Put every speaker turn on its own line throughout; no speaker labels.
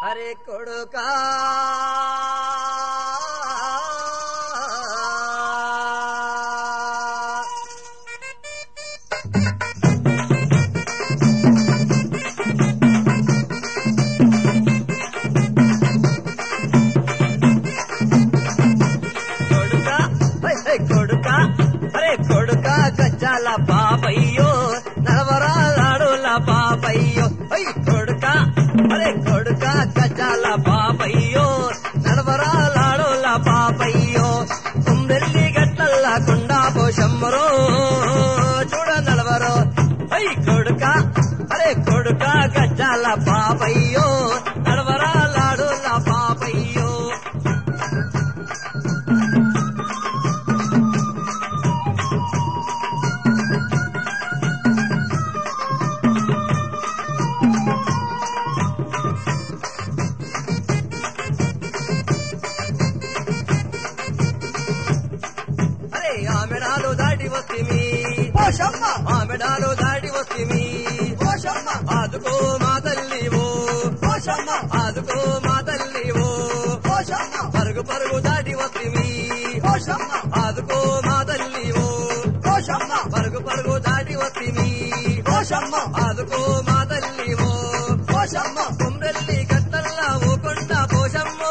అరే కొడుకా కొడుకా హై, హై, కొడుకా అరే కొడుకా గజ్జాల బాబయ్యో నడవరాలాడుల బాబయ్యో హై కొడుకా అరే కొడుకా గజ్జాల బాబయ్యో నడవరాలాడుల బాబయ్యో కుంబెల్లి గట్టల్ల కుండా పోషమ్మరో చూడ నడవరో హై కొడుకా అరే కొడుకా గజ్జాల బాబయ్యో నడవరాలాడుల బాబయ్యో అరే ఆమెడాలు దాటి వస్తిమి
పోషమ్మ
ఆమెడాలు దాటి వస్తిమి
పోషమ్మ
ఆదుకో మా తల్లివో
పోషమ్మ
ఆదుకో మా తల్లివో
పోషమ్మ
పరుగు పరుగు దాటి వస్తిమి
పోషమ్మ
ఆదుకో మా తల్లివో
పోషమ్మ
పరుగు పరుగు దాటి వస్తిమి
పోషమ్మ
ఆదుకో మా తల్లివో
పోషమ్మ
కుమ్రెల్లి గట్టల్లా ఊకొండ పోషమ్మో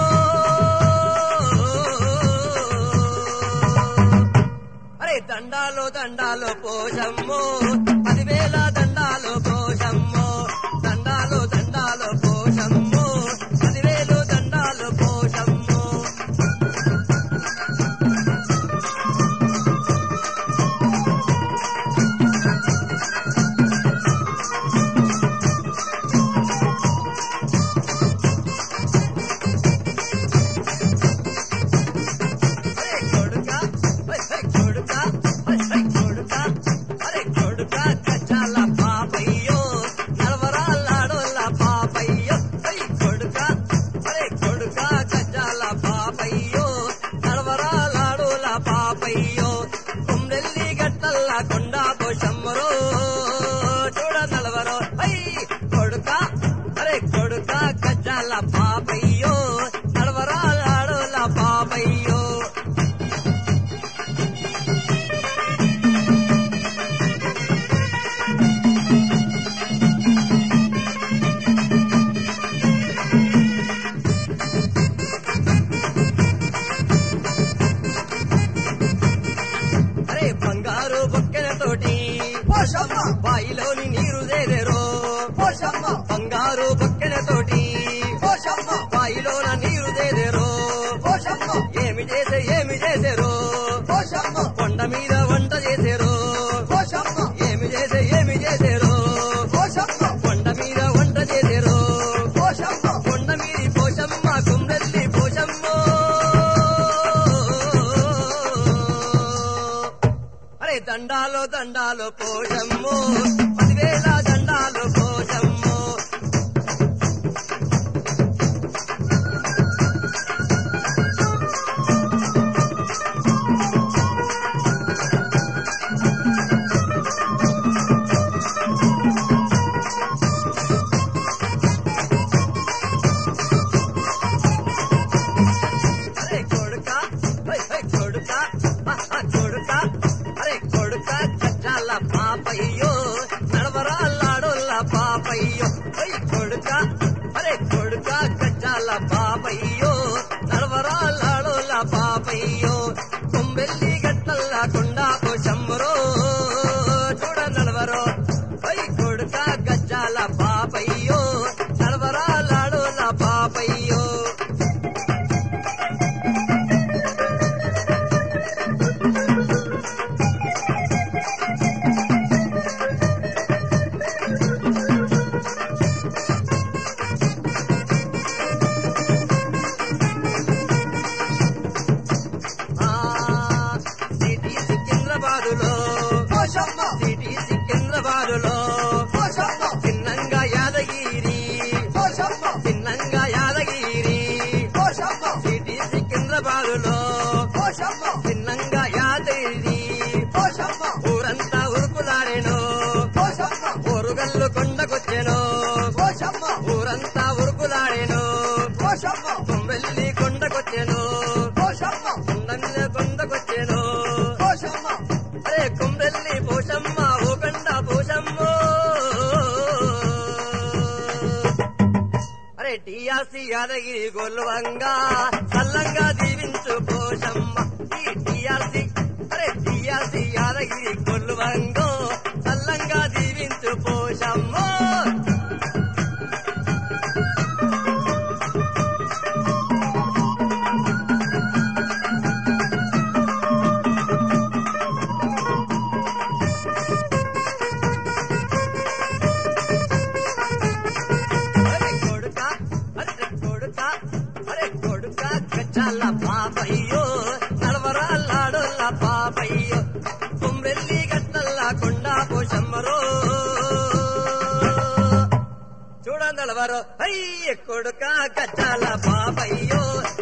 అరే దండాలో దండాలో పోషమ్మో పదివేల దండాలో పోషమ్మో దండాలో దండాలో పోషమ్మో పదివేలు దండాలో పోషమ్మో అరే కొడుకా హై హై కొడుకా హై హై కొడుకా అరే కొడుకా కచ్చాల పాపయ్యో నలవరాలాడోల పాపయ్యో హై కొడుకా అరే కొడుకా కచ్చాల పాపయ్యో నలవరాలాడోల పాపయ్యో కుమ్రెల్లి గట్టల్ల కొండా పోషమ్మరో చూడ నలవరో హై కొడుకా అరే కొడుకా కచ్చాల పాపయ్యో నడవరాలాడోల పాపయ్యో అరే బంగారు బొక్కెనతోటి
పోషమ్మ
బాయిలోని నీరు దేదెరో
పోషమ్మ
బంగారు బొక్కెనతోటి
పోషమ్మ
బాయిలోన నీరు దేదెరో
పోషమ్మ
ఏమి చేసే ఏమి చేసేరో
పోషమ్మ
కొండ మీద వంట చేసేరో
పోషమ్మ
ఏమి చేసే ఏమి చేసేరో
పోషమ్మ
కొండ మీద వంట చేసేరో
పోషమ్మ
కొండ మీది పోషమ్మ కుమ్రెల్లి పోషమ్మో అరే దండాలో దండాలో పోషమ్మో పదివేల దండాలో పోషమ్మో అరే కొడుకా హై హై కొడుకా ఆ, ఆ, కొడుకా అరే కొడుకా కచ్చాల పాపయ్యో టిఆర్సి యాదగిరి గొల్లువంగా సల్లంగా దీవించు పోషమ్మ ఈ టిఆర్సి అరే టిఆర్సి యాదగిరి గొల్లువంగో సల్లంగా దీవించు పోషమ్మ అరే కొడుక అరే కొడుక అరే కొడుక గచ్చాల పాపయ్యో నడవరాళ్ళాడోళ్ళ పాపయ్యో కుమ్రెల్లి గట్టల్లా కొండా పోషమ్మరో చూడందలవరో అయ్య కొడుక గచ్చాల పాపయ్యో